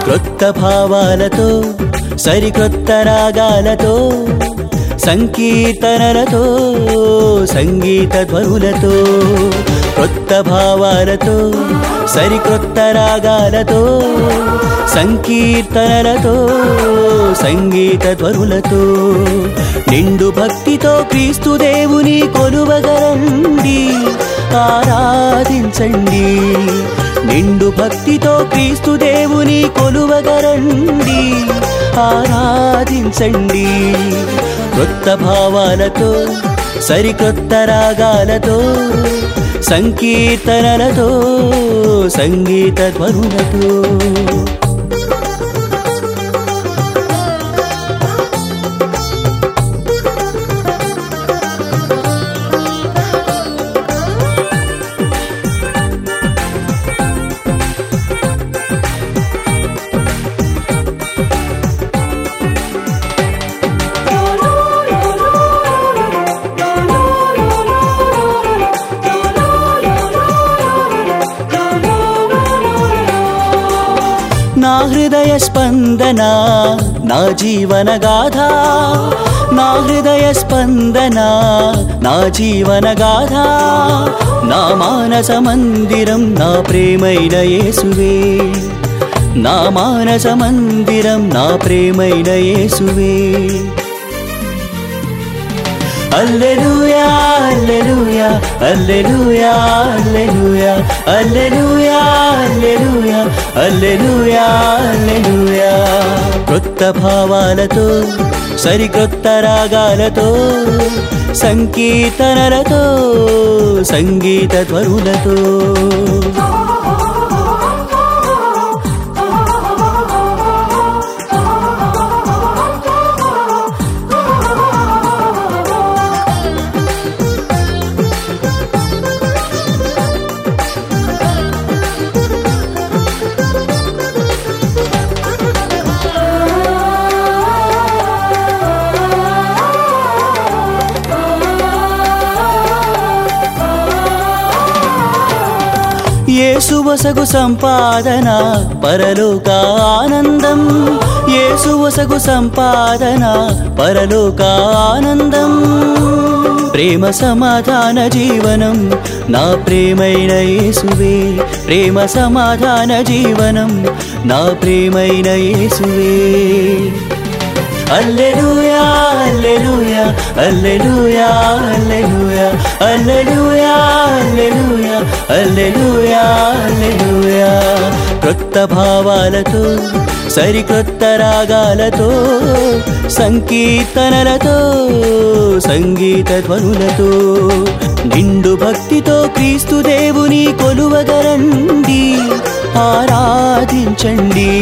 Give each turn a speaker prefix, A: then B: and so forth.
A: క్రొత్త భావాలతో సరికొత్త రాగాలతో సంకీర్తనలతో సంగీత ధ్వనులతో కొత్త భావాలతో సరికొత్త రాగాలతో సంకీర్తనలతో సంగీత ధ్వనులతో నిండు భక్తితో క్రీస్తు దేవుని కొలువగరండి ఆరాధించండి నిండు భక్తితో క్రీస్తు దేవుని కొలువగరండి ఆరాధించండి కొత్త భావాలతో సరికొత్త రాగాలతో సంకీర్తనలతో సంగీత ధ్వనులతో నా హృదయ స్పందన నా జీవన గాథ నా హృదయ స్పందన నా జీవన గాథ నా మానస మందిరం నా ప్రేమైన యేసువే నా మానస మందిరం నా ప్రేమైన యేసువే hallelujah hallelujah hallelujah hallelujah hallelujah hallelujah hallelujah hallelujah కొత్త భావాలతో సరికొత్త రాగాలతో సంకీర్తనలతో సంగీత ధ్వనులతో యేసువసగు సంపాదన పరలోక ఆనందం యేసువసగు సంపాదన పరలోక ఆనందం ప్రేమ సమాధాన జీవనం నా ప్రేమైన యేసువే ప్రేమ సమాధాన జీవనం నా ప్రేమైన యేసువే hallelujah hallelujah hallelujah hallelujah hallelujah hallelujah hallelujah hallelujah కొత్త భావాలతో సరికొత్త రాగాలతో సంకీర్తనలతో సంగీత ధ్వనులతో నిండు భక్తితో క్రీస్తు దేవుని కొలువగరండి ఆరాధించండి